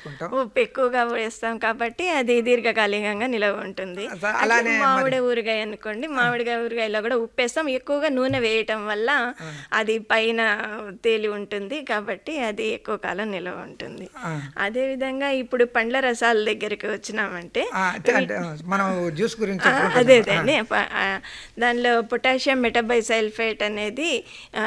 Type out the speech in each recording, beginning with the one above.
వేసుకుంటాం ఉప్పు ఎక్కువగా వేస్తాం కాబట్టి అది దీర్ఘకాలికంగా నిలవ ఉంటుంది అస- అట్లా అలానే మామిడి ఊరగాయ అనుకోండి మామిడికాయ ఊరగాయలో కూడా ఉప్పు వేస్తాం ఎక్కువగా నూనె వేయటం వల్ల అది పైన తేలి ఉంటుంది కాబట్టి అది ఎక్కువ కాలం నిలవ ఉంటుంది ఆ. అదే విధంగా ఇప్పుడు పండ్ల రసాల దగ్గరికి వచ్చినామంటే ఆ, అంటే అంటే మనం జ్యూస్ గురించి ఆ, చెప్పుకుంటున్నాం. అదే అదే ప- ఆ, దానిలో పొటాషియం మెటబైసల్ఫేట్ అనేది ఆ,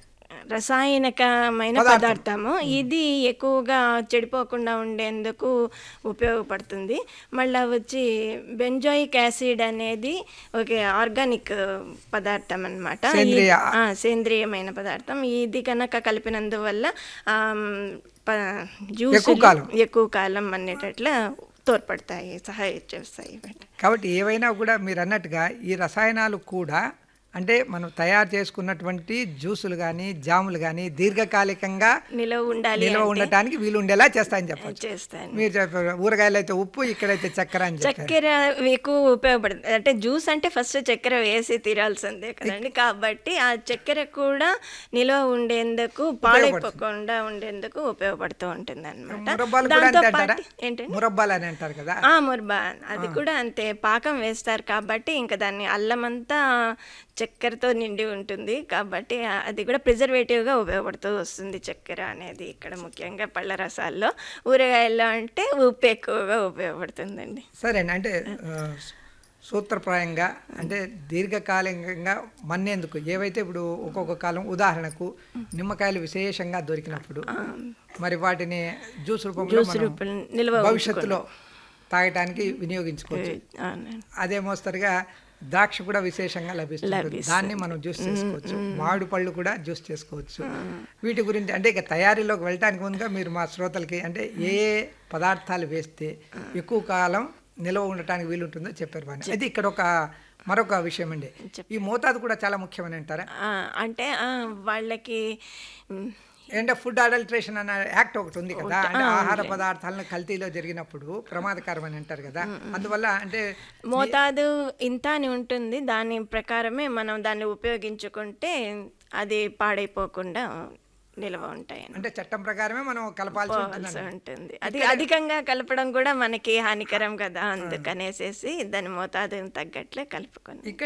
రసాయనికమైన పదార్థము ఇది ఎక్కువగా చెడిపోకుండా ఉండేందుకు ఉపయోగపడుతుంది మళ్ళీ వచ్చి బెంజోయిక్ యాసిడ్ అనేది ఒక ఆర్గానిక్ పదార్థం అనమాట సేంద్రియ. సేంద్రియమైన పదార్థం ఇది కనుక కలిపినందువల్ల ఆమ్, ప- జ్యూసులు ఎక్కువ కాలం. ఎక్కువ కాలం అనేటట్ల తోడ్పడతాయి సహాయం చేస్తాయి ఇవన్నీ. కాబట్టి ఏవైనా కూడా మీరు అన్నట్టుగా ఈ రసాయనాలు కూడా అంటే మనం తయారు చేసుకున్నటువంటి జ్యూసులు కానీ జాములు కానీ దీర్ఘకాలికంగా నిలవ ఉండాలి నిల్వ అంటే ఉండటానికి వీలు ఉండేలా చేస్తాయని చెప్పచ్చు చేస్తాను మీరు చెప్పారు ఊరగాయలు అయితే ఉప్పు ఇక్కడైతే చక్కెర అని చెప్పారు చక్కెర ఎక్కువ ఉపయోగపడుతుంది అంటే జ్యూస్ అంటే ఫస్ట్ చక్కెర వేసి తీరాల్సిందే కదండి కాబట్టి ఆ చక్కెర కూడా నిల్వ ఉండేందుకు పాడైపోకుండా ఉండేందుకు ఉపయోగపడుతూ ఉంటుంది అనమాట మురబ్బాలు కూడా అంతే అంటారా ఏంటండి మురబ్బాలు అని అంటారు కదా ఆ ముర్బా అది కూడా అంతే పాకం వేస్తారు కాబట్టి ఇంకా దాన్ని అల్లం అంతా చక్కెరతో నిండి ఉంటుంది కాబట్టి ఆ- అది కూడా ప్రిజర్వేటివ్గా ఉపయోగపడుతూ వస్తుంది చక్కెర అనేది ఇక్కడ ముఖ్యంగా పళ్ళ రసాల్లో ఊరగాయల్లో అంటే ఉప్పు ఎక్కువగా ఉపయోగపడుతుందండి సరే అంటే ఆ, సూత్రప్రాయంగా అంటే దీర్ఘకాలికంగా మన్నేందుకు ఏవైతే ఇప్పుడు ఒక్కొక్క కాలం ఉదాహరణకు నిమ్మకాయలు విశేషంగా దొరికినప్పుడు మరి వాటిని జ్యూస్ రూపంలో జ్యూస్ మనం రూపంలో నిల్వ భవిష్యత్తులో తాగటానికి వినియోగించుకోవచ్చు అవునండి. అదే మోస్తరుగా ద్రాక్ష కూడా విశేషంగా లభిస్తుంది దాన్ని మనం జ్యూస్ చేసుకోవచ్చు మామిడి పళ్ళు కూడా జ్యూస్ చేసుకోవచ్చు వీటి గురించి అంటే ఇక తయారీలోకి వెళ్ళటానికి ముందుగా మీరు మా శ్రోతలకి అంటే ఏ ఏ పదార్థాలు వేస్తే ఎక్కువ కాలం నిల్వ ఉండటానికి వీలుంటుందో చెప్పారు బాగా అయితే ఇక్కడ ఒక మరొక విషయం అండి ఈ మోతాదు కూడా చాలా ముఖ్యమని అంటారా ఆ, అంటే ఆ, వాళ్ళకి మ్, ఏంటంటే ఫుడ్ అడల్ట్రేషన్ అన్న యాక్ట్ ఒకటి ఉంది కదా అంటే ఆహార పదార్థాలను కల్తీలో జరిగినప్పుడు ప్రమాదకరం అని అంటారు కదా అందువల్ల అంటే మోతాదు ఇంత అని ఉంటుంది దాని ప్రకారమే మనం దాన్ని ఉపయోగించుకుంటే అది పాడైపోకుండా నిల్వ ఉంటాయి అంటే చట్టం ప్రకారమే మనం కలపాల్సి ఉంటుంది పోవాల్సి ఉంటుంది అది అధికంగా కలపడం కూడా మనకి హానికరం కదా అందుకనేసేసి దాని మోతాదుని తగ్గట్లే కలుపుకొని ఇక్కడ